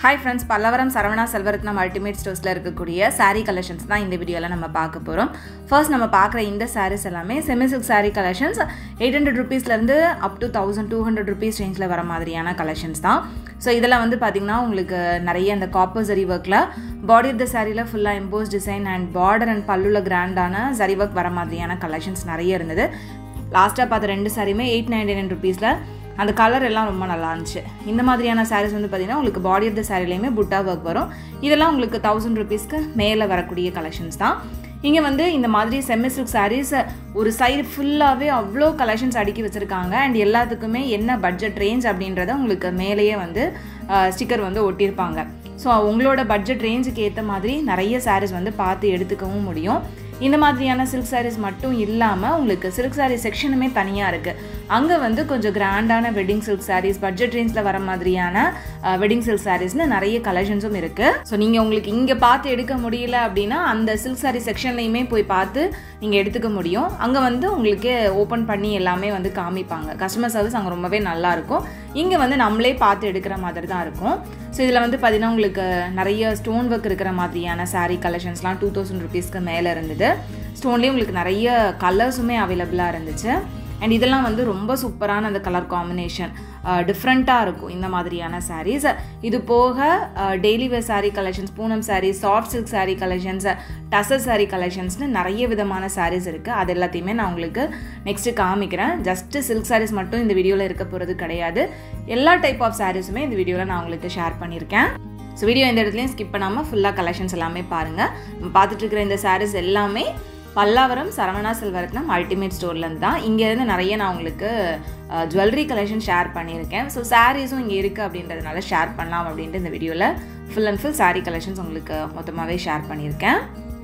hi friends Pallavaram Saravana Selvarathnam ultimate ஸ்டோர்ஸில் இருக்கக்கூடிய saree collections தான் இந்த வீடியோவில் நம்ம பார்க்க போகிறோம் ஃபர்ஸ்ட் நம்ம பார்க்குற இந்த sarees எல்லாமே semi silk saree collections eight hundred ருபீஸ்லேருந்து up to thousand two hundred rupees ரேஞ்சில் வர மாதிரியான கலெக்ஷன்ஸ் தான் ஸோ இதெல்லாம் வந்து பார்த்திங்கன்னா உங்களுக்கு நிறைய அந்த காப்பர் ஜரி ஒர்க்கில் பாடி ஆஃப் த சாரியில் ஃபுல்லாக emboss design and border and பல்லுல கிராண்டான ஜரி ஒர்க் வர மாதிரியான கலெக்ஷன்ஸ் நிறைய இருந்தது லாஸ்ட்டாக பார்த்த ரெண்டு சாரியுமே எயிட் நைன்டி நைன் ருபீஸில் அந்த கலர் எல்லாம் ரொம்ப நல்லா இருந்துச்சு இந்த மாதிரியான சாரீஸ் வந்து பார்த்திங்கன்னா உங்களுக்கு பாடி ஆஃப் த சாரிலையுமே புட்டா ஒர்க் வரும் இதெல்லாம் உங்களுக்கு தௌசண்ட் ருபீஸ்க்கு மேலே வரக்கூடிய கலெக்ஷன்ஸ் தான் இங்கே வந்து இந்த மாதிரி செமி சில்க் சாரீஸ் ஒரு சைடு ஃபுல்லாகவே அவ்வளோ கலெக்ஷன்ஸ் அடுக்கி வச்சுருக்காங்க அண்ட் எல்லாத்துக்குமே என்ன பட்ஜெட் ரேஞ்ச் அப்படின்றத உங்களுக்கு மேலேயே வந்து ஸ்டிக்கர் வந்து ஒட்டியிருப்பாங்க ஸோ உங்களோட பட்ஜெட் ரேஞ்சுக்கு ஏற்ற மாதிரி நிறைய சாரீஸ் வந்து பார்த்து எடுத்துக்கவும் முடியும் இந்த மாதிரியான சில்க் சாரீஸ் மட்டும் இல்லாமல் உங்களுக்கு சில்க் சாரீ செக்ஷனுமே தனியாக இருக்குது அங்கே வந்து கொஞ்சம் கிராண்டான வெட்டிங் சில்க் சாரீஸ் பட்ஜெட் ரேஞ்சில் வர மாதிரியான வெட்டிங் சில்க் சாரீஸ்னு நிறைய கலெக்ஷன்ஸும் இருக்குது ஸோ நீங்கள் உங்களுக்கு இங்கே பார்த்து எடுக்க முடியல அப்படின்னா அந்த சில்க் சாரீ செக்ஷன்லையுமே போய் பார்த்து நீங்கள் எடுத்துக்க முடியும் அங்கே வந்து உங்களுக்கு ஓப்பன் பண்ணி எல்லாமே வந்து காமிப்பாங்க கஸ்டமர் சர்வீஸ் அங்கே ரொம்பவே நல்லாயிருக்கும் இங்கே வந்து நம்மளே பார்த்து எடுக்கிற மாதிரி தான் இருக்கும் ஸோ இதில் வந்து பார்த்திங்கன்னா உங்களுக்கு நிறைய ஸ்டோன் ஒர்க் இருக்கிற மாதிரியான சாரீ கலெக்ஷன்ஸ்லாம் டூ தௌசண்ட் ருபீஸ்க்கு மேலே இருந்தது ஸ்டோன்லேயும் உங்களுக்கு நிறைய கலர்ஸுமே அவைலபிளாக இருந்துச்சு அண்ட் இதெல்லாம் வந்து ரொம்ப சூப்பரான அந்த கலர் காம்பினேஷன் டிஃப்ரெண்ட்டாக இருக்கும் இந்த மாதிரியான சாரீஸ் இது போக daily wear saree collections Poonam saree soft silk saree collections tussar saree கலெக்ஷன்ஸ்னு நிறைய விதமான சாரீஸ் இருக்குது அது எல்லாத்தையுமே நான் உங்களுக்கு நெக்ஸ்ட்டு காமிக்கிறேன் ஜஸ்ட்டு சில்க் சாரீஸ் மட்டும் இந்த வீடியோவில் இருக்க போகிறது கிடையாது எல்லா டைப் ஆஃப் சாரீஸுமே இந்த வீடியோவில் நான் உங்களுக்கு ஷேர் பண்ணியிருக்கேன் ஸோ வீடியோ எந்த இடத்துலையும் ஸ்கிப் பண்ணாமல் ஃபுல்லாக கலெக்ஷன்ஸ் எல்லாமே பாருங்கள் நம்ம பார்த்துட்டு இருக்கிற இந்த சாரீஸ் எல்லாமே பல்லாவரம் சரவணா செல்வரத்னம் அல்டிமேட் ஸ்டோர்லேருந்து தான் இங்கேருந்து நிறைய நான் உங்களுக்கு ஜுவல்லரி கலெக்ஷன் ஷேர் பண்ணியிருக்கேன் ஸோ சாரீஸும் இங்கே இருக்குது அப்படின்றதுனால ஷேர் பண்ணலாம் அப்படின்ட்டு இந்த வீடியோவில் full and full saree collections உங்களுக்கு மொத்தமாகவே ஷேர் பண்ணியிருக்கேன்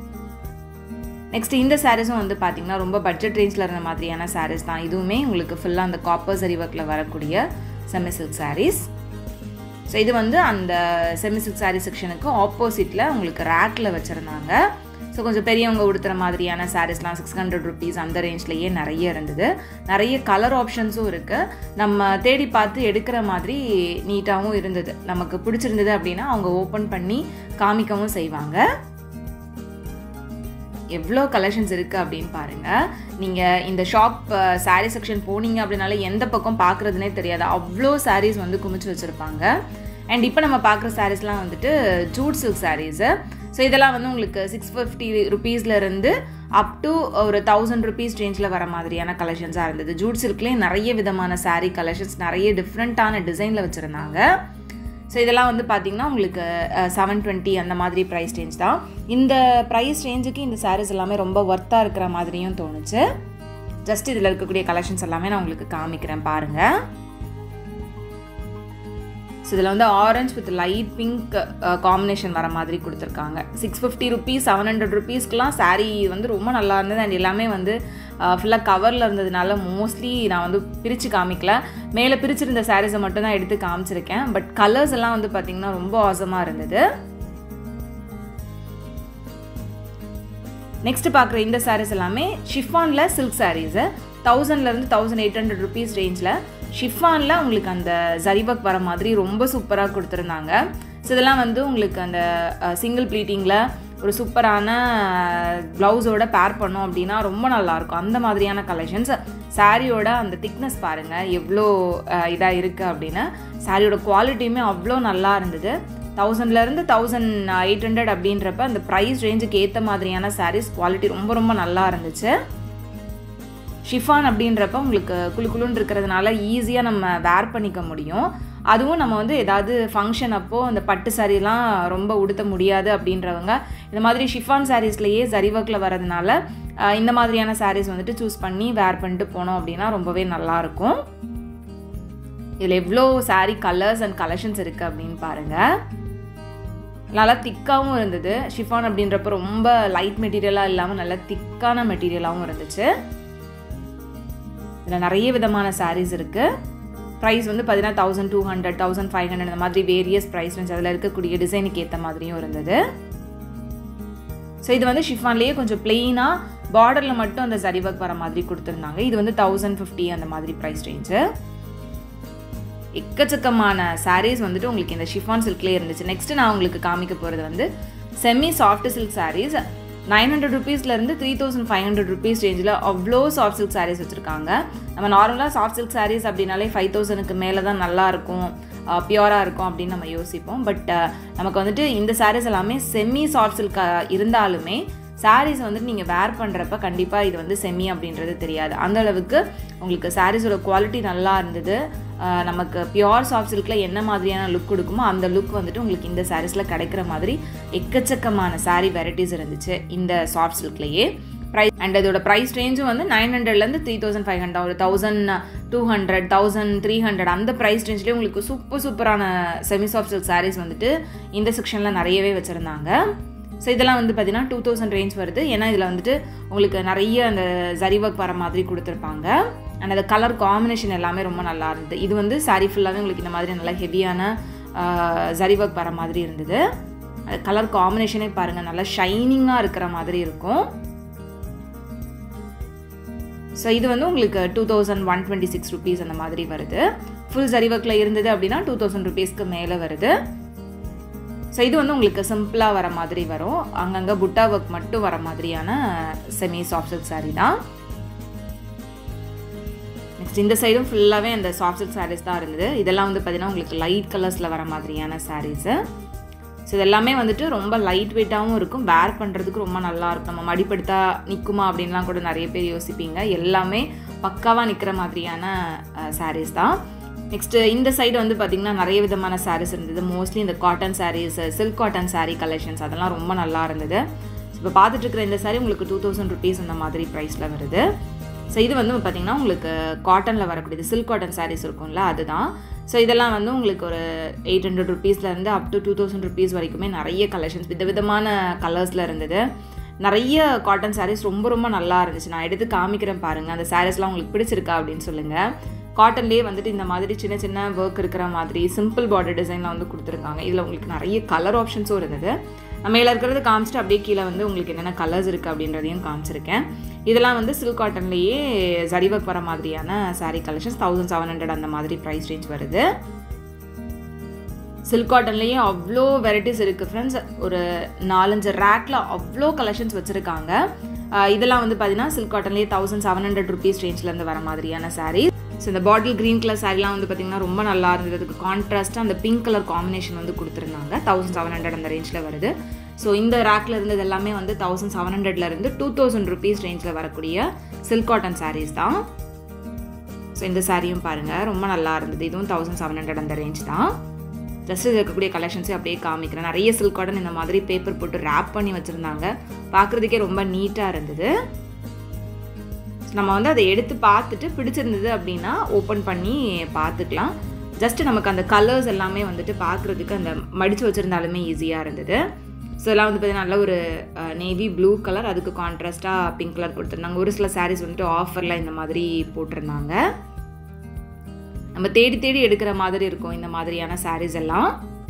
நெக்ஸ்ட் இந்த சாரீஸும் வந்து பார்த்திங்கன்னா ரொம்ப பட்ஜெட் ரேஞ்சில் இருந்த மாதிரியான சாரீஸ் தான் இதுவுமே உங்களுக்கு ஃபுல்லாக அந்த காப்பர் சரி ஒர்க்கில் வரக்கூடிய செமி சில்க் சாரீஸ் ஸோ இது வந்து அந்த செமி சில்க் சாரீ செக்ஷனுக்கு ஆப்போசிட்டில் உங்களுக்கு ரேக்கில் வச்சுருந்தாங்க ஸோ கொஞ்சம் பெரியவங்க உடுத்துற மாதிரியான சாரீஸ்லாம் சிக்ஸ் ஹண்ட்ரட் ருபீஸ் அந்த ரேஞ்ச்லேயே நிறைய இருந்தது நிறைய கலர் ஆப்ஷன்ஸும் இருக்குது நம்ம தேடி பார்த்து எடுக்கிற மாதிரி நீட்டாகவும் இருந்தது நமக்கு பிடிச்சிருந்தது அப்படின்னா அவங்க ஓப்பன் பண்ணி காமிக்கவும் செய்வாங்க எவ்வளோ கலெக்ஷன்ஸ் இருக்குது அப்படின்னு பாருங்கள் நீங்கள் இந்த ஷாப் சாரீ செக்ஷன் போனீங்க அப்படின்னாலே எந்த பக்கம் பார்க்குறதுனே தெரியாது அவ்வளோ சாரீஸ் வந்து குமிச்சு வச்சுருப்பாங்க அண்ட் இப்போ நம்ம பார்க்குற சாரீஸ்லாம் வந்துட்டு ஜூட் சில்க் சாரீஸு ஸோ இதெல்லாம் வந்து உங்களுக்கு சிக்ஸ் ஃபிஃப்டி ருபீஸ்லேருந்து அப் டு ஒரு தௌசண்ட் ருபீஸ் ரேஞ்சில் வர மாதிரியான கலெக்ஷன்ஸாக இருந்தது ஜூட் சில்க்லேயே நிறைய விதமான சாரீ கலெக்ஷன்ஸ் நிறைய டிஃப்ரெண்ட்டான டிசைனில் வச்சுருந்தாங்க ஸோ இதெல்லாம் வந்து பார்த்திங்கன்னா உங்களுக்கு செவன் டுவெண்ட்டி அந்த மாதிரி ப்ரைஸ் ரேஞ்ச் தான் இந்த ப்ரைஸ் ரேஞ்சுக்கு இந்த சாரீஸ் எல்லாமே ரொம்ப ஒர்த்தாக இருக்கிற மாதிரியும் தோணுச்சு ஜஸ்ட் இதில் இருக்கக்கூடிய கலெக்ஷன்ஸ் எல்லாமே நான் உங்களுக்கு காமிக்கிறேன் பாருங்கள் ஸோ இதில் வந்து orange with light pink combination வர மாதிரி கொடுத்துருக்காங்க six fifty rupees seven hundred ருபீஸ்க்குலாம் சாரீ வந்து ரொம்ப நல்லா இருந்தது அண்ட் எல்லாமே வந்து ஃபுல்லாக கவரில் இருந்ததுனால மோஸ்ட்லி நான் வந்து பிரித்து காமிக்கல மேலே பிரிச்சிருந்த சாரீஸை மட்டும் தான் எடுத்து காமிச்சிருக்கேன் பட் கலர்ஸ் எல்லாம் வந்து பார்த்திங்கன்னா ரொம்ப ஆசமாக இருந்தது நெக்ஸ்ட் பார்க்குற இந்த சாரீஸ் எல்லாமே ஷிஃபானில் சில்க் சாரீஸு தௌசண்ட்லேருந்து தௌசண்ட் எயிட் ஹண்ட்ரட் ருபீஸ் ரேஞ்சில் ஷிஃபானில் உங்களுக்கு அந்த ஜரிபக் வர மாதிரி ரொம்ப சூப்பராக கொடுத்துருந்தாங்க ஸோ இதெல்லாம் வந்து உங்களுக்கு அந்த சிங்கிள் ப்ளீட்டிங்கில் ஒரு சூப்பரான ப்ளவுஸோட பேர் பண்ணோம் அப்படின்னா ரொம்ப நல்லாயிருக்கும் அந்த மாதிரியான கலெக்ஷன்ஸ் சாரியோட அந்த திக்னஸ் பாருங்கள் எவ்வளோ இதாக இருக்குது அப்படின்னு சாரியோட குவாலிட்டியுமே அவ்வளோ நல்லா இருந்தது தௌசண்ட்லேருந்து தௌசண்ட் எயிட் ஹண்ட்ரட் அப்படின்றப்ப அந்த ப்ரைஸ் ரேஞ்சுக்கு ஏற்ற மாதிரியான சாரீஸ் குவாலிட்டி ரொம்ப ரொம்ப நல்லா இருந்துச்சு ஷிஃபான் அப்படின்றப்ப உங்களுக்கு குழு குழுன்னு இருக்கிறதுனால ஈஸியாக நம்ம வேர் பண்ணிக்க முடியும் அதுவும் நம்ம வந்து ஏதாவது ஃபங்க்ஷன் அப்போது அந்த பட்டு சாரீலாம் ரொம்ப உடுத்த முடியாது அப்படின்றவங்க இந்த மாதிரி ஷிஃபான் சாரீஸ்லேயே சரி ஒர்க்கில் வரதுனால இந்த மாதிரியான சாரீஸ் வந்துட்டு சூஸ் பண்ணி வேர் பண்ணிட்டு போனோம் அப்படின்னா ரொம்பவே நல்லாயிருக்கும் இதில் எவ்வளோ சாரீ கலர்ஸ் அண்ட் கலெக்ஷன்ஸ் இருக்குது அப்படின்னு பாருங்கள் நல்லா திக்காகவும் இருந்தது ஷிஃபான் அப்படின்றப்ப ரொம்ப லைட் மெட்டீரியலாக இல்லாமல் நல்லா திக்கான மெட்டீரியலாகவும் இருந்துச்சு இதில் நிறைய விதமான சாரீஸ் இருக்குது ப்ரைஸ் வந்து பார்த்தீங்கன்னா thousand two hundred thousand five hundred இந்த மாதிரி வேரியஸ் ப்ரைஸ் ரேஞ்ச் அதில் இருக்கக்கூடிய டிசைனுக்கு ஏற்ற மாதிரியும் இருந்தது ஸோ இது வந்து ஷிஃபான்லேயே கொஞ்சம் பிளெயினாக பார்டரில் மட்டும் அந்த சரி ஒர்க் வர மாதிரி கொடுத்துருந்தாங்க இது வந்து தௌசண்ட் ஃபிஃப்டி அந்த மாதிரி ப்ரைஸ் ரேஞ்சு எக்கச்சக்கமான சாரீஸ் வந்துட்டு உங்களுக்கு இந்த ஷிஃபான் சில்க்லேயே இருந்துச்சு நெக்ஸ்ட் நான் உங்களுக்கு காமிக்க போகிறது வந்து semi soft silk sarees nine hundred ருபீஸ்லேருந்து three thousand five hundred rupees ரேஞ்சில் அவ்வளோ சாஃப்ட் சில்க் சாரீஸ் வச்சுருக்காங்க நம்ம நார்மலாக சாஃப்ட் சில்க் சாரீஸ் அப்படின்னாலே ஃபைவ் தௌசண்ட்க்கு மேலே தான் நல்லா இருக்கும் பியூராக இருக்கும் அப்படின்னு நம்ம யோசிப்போம் பட் நமக்கு வந்துட்டு இந்த சாரீஸ் எல்லாமே செமி சாஃப்ட் சில்காக இருந்தாலுமே சாரீஸ் வந்துட்டு நீங்கள் வேர் பண்ணுறப்ப கண்டிப்பாக இது வந்து செமி அப்படின்றது தெரியாது அந்த அளவுக்கு உங்களுக்கு சாரீஸோட குவாலிட்டி நல்லா இருந்தது நமக்கு பியோர் சாஃப்ட் சில்கில் என்ன மாதிரியான லுக் கொடுக்குமோ அந்த லுக் வந்துட்டு உங்களுக்கு இந்த சாரீஸில் கிடைக்கிற மாதிரி எக்கச்சக்கமான சாரீ வெரைட்டிஸ் இருந்துச்சு இந்த சாஃப்ட் சில்க்லேயே ப்ரைஸ் அண்ட் அதோட ப்ரைஸ் ரேஞ்சும் வந்து நைன் ஹண்ட்ரட்லேருந்து த்ரீ தௌசண்ட் ஃபைவ் ஹண்ட்ரட் ஒரு thousand two hundred thousand three hundred அந்த ப்ரைஸ் ரேஞ்ச்லேயே உங்களுக்கு சூப்பர் சூப்பரான செமி சாஃப்ட் சில்க் சாரீஸ் வந்துட்டு இந்த செக்ஷனில் நிறையவே வச்சுருந்தாங்க ஸோ இதெல்லாம் வந்து பார்த்தீங்கன்னா டூ தௌசண்ட் ரேஞ்ச் வருது ஏன்னா இதில் வந்துட்டு உங்களுக்கு நிறைய அந்த ஜரி ஒர்க் வர மாதிரி கொடுத்துருப்பாங்க அண்ட் அந்த கலர் காம்பினேஷன் எல்லாமே ரொம்ப நல்லா இருந்தது இது வந்து சாரீ ஃபுல்லாகவே உங்களுக்கு இந்த மாதிரி நல்லா ஹெவியான ஜரி ஒர்க் வர மாதிரி இருந்தது அது கலர் காம்பினேஷனே பாருங்கள் நல்லா ஷைனிங்காக இருக்கிற மாதிரி இருக்கும் ஸோ இது வந்து உங்களுக்கு two thousand one twenty six rupees அந்த மாதிரி வருது ஃபுல் ஜரி ஒர்க்கில் இருந்தது அப்படின்னா டூ தௌசண்ட் ருபீஸ்க்கு மேலே வருது ஸோ இது வந்து உங்களுக்கு சிம்பிளாக வர மாதிரி வரும் அங்கங்கே புட்டா ஒர்க் மட்டும் வர மாதிரியான செமி சாஃப்ட் சில்க் சாரீ தான் நெக்ஸ்ட் இந்த சைடும் ஃபுல்லாகவே அந்த சாஃப்ட் சில்க் சாரீஸ் தான் இருந்தது இதெல்லாம் வந்து பார்த்திங்கன்னா உங்களுக்கு லைட் கலர்ஸில் வர மாதிரியான சாரீஸு ஸோ இதெல்லாமே வந்துட்டு ரொம்ப லைட் வெயிட்டாகவும் இருக்கும் வேர் பண்ணுறதுக்கு ரொம்ப நல்லா இருக்கும் நம்ம மடிப்படுத்தா நிற்குமா அப்படின்லாம் கூட நிறைய பேர் யோசிப்பீங்க எல்லாமே பக்காவாக நிற்கிற மாதிரியான சாரீஸ் தான் நெக்ஸ்ட்டு இந்த சைடு வந்து பார்த்திங்கன்னா நிறைய விதமான சாரீஸ் இருந்தது மோஸ்ட்லி இந்த cotton sarees silk cotton saree collections அதெல்லாம் ரொம்ப நல்லா இருந்தது இப்போ பார்த்துட்டு இருக்கிற இந்த சாரீ உங்களுக்கு டூ தௌசண்ட் ருபீஸ் அந்த மாதிரி ப்ரைஸில் வருது ஸோ இது வந்து பார்த்திங்கன்னா உங்களுக்கு காட்டனில் வரக்கூடியது சில்க் காட்டன் சாரீஸ் இருக்கும்ல அதுதான் ஸோ இதெல்லாம் வந்து உங்களுக்கு ஒரு எயிட் ஹண்ட்ரட் ருபீஸ்லேருந்து up to two thousand rupees வரைக்குமே நிறைய கலெக்ஷன்ஸ் விதவிதமான கலர்ஸில் இருந்தது நிறைய காட்டன் சாரீஸ் ரொம்ப ரொம்ப நல்லா இருந்துச்சு நான் எடுத்து காமிக்கிறேன் பாருங்கள் அந்த சாரீஸ்லாம் உங்களுக்கு பிடிச்சிருக்கா அப்படின்னு சொல்லுங்கள் காட்டன்லேயே வந்துட்டு இந்த மாதிரி சின்ன சின்ன ஒர்க் இருக்கிற மாதிரி சிம்பிள் பார்டர் டிசைனில் வந்து கொடுத்துருக்காங்க இதில் உங்களுக்கு நிறைய கலர் ஆப்ஷன்ஸும் இருந்தது நம்ம மேலே இருக்கிறது காமிச்சிட்டு அப்படியே கீழே வந்து உங்களுக்கு என்னென்ன கலர்ஸ் இருக்குது அப்படின்றதையும் காமிச்சிருக்கேன் இதெல்லாம் வந்து சில்க் காட்டன்லேயே ஜரி ஒர்க் வர மாதிரியான saree collections thousand seven hundred அந்த மாதிரி ப்ரைஸ் ரேஞ்ச் வருது சில்க் காட்டன்லேயே அவ்வளோ வெரைட்டிஸ் இருக்குது ஃப்ரெண்ட்ஸ் ஒரு நாலஞ்சு ரேக்கில் அவ்வளோ கலெக்ஷன்ஸ் வச்சுருக்காங்க இதெல்லாம் வந்து பார்த்தீங்கன்னா சில்க் காட்டன்லேயே தௌசண்ட் செவன் ஹண்ட்ரட் ருபீஸ் ரேஞ்ச்லேருந்து வர மாதிரியான சாரீ ஸோ இந்த பாட்டில் க்ரீன் கலர் சாரிலாம் வந்து பார்த்திங்கன்னா ரொம்ப நல்லா இருந்தது அதுக்கு கான்ட்ராஸ்ட்டாக அந்த பிங்க் கலர் காம்பினேஷன் வந்து கொடுத்துருந்தாங்க தௌசண்ட் செவன் ஹண்ட்ரட் அந்த ரேஞ்சில் வருது ஸோ இந்த ரேக்கில் இருந்தது எல்லாமே வந்து தௌசண்ட் செவன் ஹண்ட்ரட்லேருந்து டூ தௌசண்ட் ருபீஸ் ரேஞ்சில் வரக்கூடிய சில்க் காட்டன் சாரீஸ் தான் ஸோ இந்த சாரியும் பாருங்கள் ரொம்ப நல்லா இருந்தது இதுவும் தௌசண்ட் செவன் ஹண்ட்ரட் அந்த ரேஞ்ச் தான் ஜஸ்ட் இருக்கக்கூடிய கலெக்ஷன்ஸே அப்படியே காமிக்கிறேன் நிறைய சில்க் காட்டன் இந்த மாதிரி பேப்பர் போட்டு ரேப் பண்ணி வச்சுருந்தாங்க பார்க்குறதுக்கே ரொம்ப நீட்டாக இருந்தது நம்ம வந்து அதை எடுத்து பார்த்துட்டு பிடிச்சிருந்தது அப்படின்னா ஓப்பன் பண்ணி பார்த்துக்கலாம் ஜஸ்ட் நமக்கு அந்த கலர்ஸ் எல்லாமே வந்துட்டு பார்க்குறதுக்கு அந்த மடித்து வச்சுருந்தாலுமே ஈஸியாக இருந்தது ஸோ எல்லாம் வந்து பார்த்தீங்கன்னா நல்ல ஒரு நேவி ப்ளூ கலர் அதுக்கு கான்ட்ராஸ்ட்டாக பிங்க் கலர் கொடுத்துருந்தாங்க ஒரு சில சாரீஸ் வந்துட்டு ஆஃபரில் இந்த மாதிரி போட்டிருந்தாங்க நம்ம தேடி தேடி எடுக்கிற மாதிரி இருக்கும் இந்த மாதிரியான சாரீஸ் எல்லாம்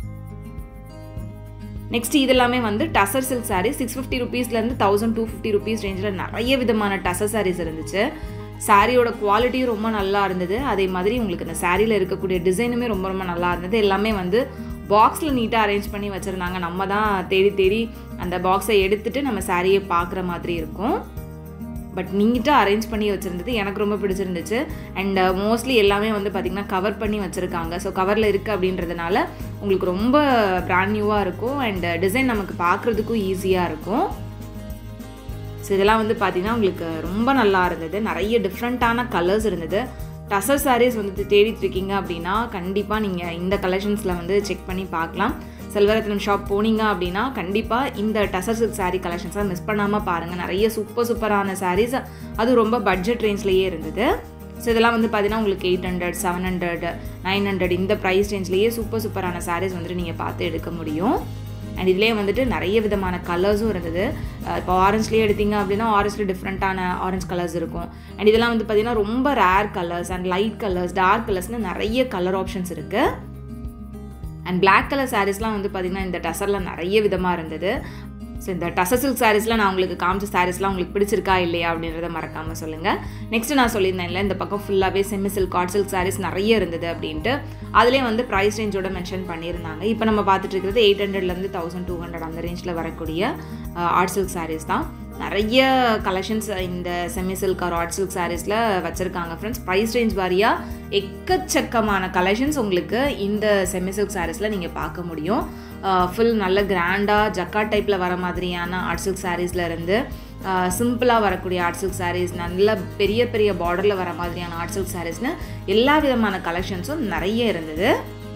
நெக்ஸ்ட் இதெல்லாமே வந்து tussar silk saree six fifty ருபீஸ்லேருந்து தௌசண்ட் டூ ஃபிஃப்டி ருபீஸ் ரேஞ்சில் நிறைய விதமான டசர் சாரீஸ் இருந்துச்சு சாரியோட குவாலிட்டியும் ரொம்ப நல்லா இருந்தது அதே மாதிரி உங்களுக்கு இந்த சாரியில் இருக்கக்கூடிய டிசைனுமே ரொம்ப ரொம்ப நல்லா இருந்தது எல்லாமே வந்து பாக்ஸில் நீட்டாக அரேஞ்ச் பண்ணி வச்சுருந்தாங்க நம்ம தான் தேடி தேடி அந்த பாக்ஸை எடுத்துகிட்டு நம்ம சாரியை பார்க்குற மாதிரி இருக்கும் பட் நீட்டாக அரேஞ்ச் பண்ணி வச்சுருந்தது எனக்கு ரொம்ப பிடிச்சிருந்துச்சு அண்ட் மோஸ்ட்லி எல்லாமே வந்து பார்த்திங்கன்னா கவர் பண்ணி வச்சுருக்காங்க ஸோ கவரில் இருக்குது அப்படின்றதுனால உங்களுக்கு ரொம்ப பிராண்ட் நியூவாக இருக்கும் அண்ட் டிசைன் நமக்கு பார்க்குறதுக்கும் ஈஸியாக இருக்கும் ஸோ இதெல்லாம் வந்து பார்த்திங்கன்னா உங்களுக்கு ரொம்ப நல்லா இருந்தது நிறைய டிஃப்ரெண்ட்டான கலர்ஸ் இருந்தது டசர் சாரீஸ் வந்துட்டு தேடிட்டு இருக்கீங்க அப்படின்னா கண்டிப்பாக நீங்கள் இந்த கலெக்ஷன்ஸில் வந்து செக் பண்ணி பார்க்கலாம் செல்வரத்னம் ஷாப் போனீங்க அப்படின்னா கண்டிப்பாக இந்த டசர் சில்க் சாரீ கலெக்ஷன்ஸை மிஸ் பண்ணாமல் பாருங்கள் நிறைய சூப்பர் சூப்பரான சாரீஸ் அது ரொம்ப பட்ஜெட் ரேஞ்ச்லேயே இருந்தது ஸோ இதெல்லாம் வந்து பார்த்தீங்கன்னா உங்களுக்கு eight hundred seven hundred nine hundred இந்த ப்ரைஸ் ரேஞ்ச்லேயே சூப்பர் சூப்பரான சாரீஸ் வந்துட்டு நீங்கள் பார்த்து எடுக்க முடியும் அண்ட் இதுலேயே வந்துட்டு நிறைய விதமான கலர்ஸும் இருந்தது இப்போ ஆரஞ்ச்லேயே எடுத்தீங்க அப்படின்னா ஆரஞ்சில் டிஃப்ரெண்ட்டான ஆரஞ்ச் கலர்ஸ் இருக்கும் அண்ட் இதெல்லாம் வந்து பார்த்திங்கன்னா ரொம்ப rare colours and light colours dark கலர்ஸ்னு நிறைய கலர் ஆப்ஷன்ஸ் இருக்குது அண்ட் பிளாக் கலர் சாரீஸ்லாம் வந்து பார்த்திங்கன்னா இந்த டசரில் நிறைய விதமாக இருந்தது ஸோ இந்த டச சில்க் சாரீஸ்லாம் நான் உங்களுக்கு காமிச்ச சாரீஸ்லாம் உங்களுக்கு பிடிச்சிருக்கா இல்லையா அப்படின்றத மறக்காமல் சொல்லுங்கள் நெக்ஸ்ட் நான் சொல்லியிருந்தேன்ல இந்த பக்கம் ஃபுல்லாகவே செமி சில்க் காட் சில்க் சாரீஸ் நிறைய இருந்தது அப்படின்ட்டு அதுலேயே வந்து ப்ரைஸ் ரேஞ்சோட மென்ஷன் பண்ணியிருந்தாங்க இப்போ நம்ம பார்த்துட்டு இருக்கிறது எயிட் ஹண்ட்ரட்லேருந்து தௌசண்ட் டூ ஹண்ட்ரட் அந்த ரேஞ்சில் வரக்கூடிய ஆர்ட் சில்க் சாரீஸ் தான் நிறைய கலெக்ஷன்ஸ் இந்த செமி சில்க் ஆர் ஆர்ட் சில்க் சாரீஸில் வச்சுருக்காங்க ஃப்ரெண்ட்ஸ் ப்ரைஸ் ரேஞ்ச் வாரியாக எக்கச்சக்கமான கலெக்ஷன்ஸ் உங்களுக்கு இந்த செமி சில்க் சாரீஸில் நீங்கள் பார்க்க முடியும் ஃபுல் நல்ல கிராண்டாக ஜக்கா டைப்பில் வர மாதிரியான ஆர்ட் சில்க் சாரீஸில் இருந்து சிம்பிளாக வரக்கூடிய ஆர்ட் சில்க் சாரீஸ் நல்ல பெரிய பெரிய பார்டரில் வர மாதிரியான ஆர்ட் சில்க் சாரீஸ்னு எல்லா விதமான கலெக்ஷன்ஸும் நிறைய இருந்தது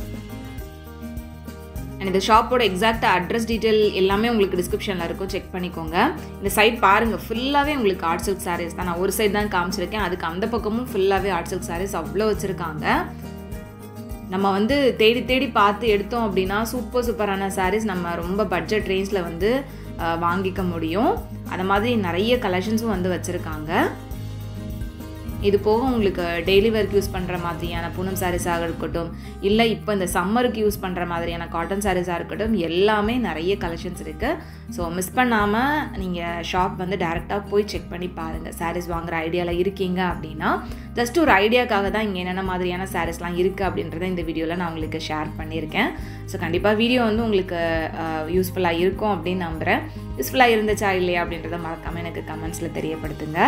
அண்ட் இந்த ஷாப்போட எக்ஸாக்ட் அட்ரஸ் டீட்டெயில் எல்லாமே உங்களுக்கு டிஸ்கிரிப்ஷனில் இருக்கும் செக் பண்ணிக்கோங்க இந்த சைட் பாருங்கள் ஃபுல்லாகவே உங்களுக்கு ஆர்ட் சில்க் சாரீஸ் தான் நான் ஒரு சைட் தான் காமிச்சிருக்கேன் அதுக்கு அந்த பக்கமும் ஃபுல்லாகவே ஆர்ட் சில்க் சாரீஸ் அவ்வளோ வச்சுருக்காங்க நம்ம வந்து தேடி தேடி பார்த்து எடுத்தோம் அப்படின்னா சூப்பர் சூப்பரான சாரீஸ் நம்ம ரொம்ப பட்ஜெட் ரேஞ்சில் வந்து வாங்கிக்க முடியும் அந்த மாதிரி நிறைய கலெக்ஷன்ஸும் வந்து வச்சுருக்காங்க இது போக உங்களுக்கு டெய்லி ஒர்க் யூஸ் பண்ணுற மாதிரியான பூனம் சாரீஸாக இருக்கட்டும் இல்லை இப்போ இந்த சம்மருக்கு யூஸ் பண்ணுற மாதிரியான காட்டன் சாரீஸாக இருக்கட்டும் எல்லாமே நிறைய கலெக்ஷன்ஸ் இருக்குது ஸோ மிஸ் பண்ணாமல் நீங்கள் ஷாப் வந்து டேரெக்டாக போய் செக் பண்ணி பாருங்கள் சாரீஸ் வாங்குகிற ஐடியாவில் இருக்கீங்க அப்படின்னா ஜஸ்ட் ஒரு ஐடியாக்காக தான் இங்கே என்னென்ன மாதிரியான சாரீஸ்லாம் இருக்குது அப்படின்றத இந்த வீடியோவில் நான் உங்களுக்கு ஷேர் பண்ணியிருக்கேன் ஸோ கண்டிப்பாக வீடியோ வந்து உங்களுக்கு யூஸ்ஃபுல்லாக இருக்கும் அப்படின்னு நம்புகிறேன் யூஸ்ஃபுல்லாக இருந்துச்சா இல்லையா அப்படின்றத மறக்காமல் எனக்கு கமெண்ட்ஸில் தெரியப்படுத்துங்க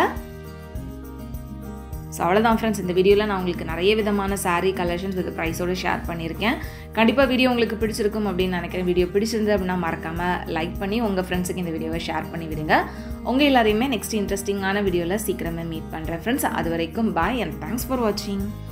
ஸோ அவ்வளோதான் ஃப்ரெண்ட்ஸ் இந்த வீடியோவில் நான் உங்களுக்கு நிறைய விதமான சாரீ கலெக்ஷன்ஸ் வித் ப்ரைஸோடு ஷேர் பண்ணியிருக்கேன் கண்டிப்பாக வீடியோ உங்களுக்கு பிடிச்சிருக்கும் அப்படின்னு நினைக்கிறேன் வீடியோ பிடிச்சிருந்து அப்படின்னா மறக்காமல் லைக் பண்ணி உங்கள் ஃப்ரெண்ட்ஸுக்கு இந்த வீடியோவை ஷேர் பண்ணி விடுங்க உங்கள் எல்லாரையுமே நெக்ஸ்ட் இன்ட்ரெஸ்டிங்கான வீடியோவில் சீக்கிரமே மீட் பண்ணுறேன் ஃப்ரெண்ட்ஸ் அது வரைக்கும் பாய் அண்ட் தேங்க்ஸ் ஃபார் வாட்சிங்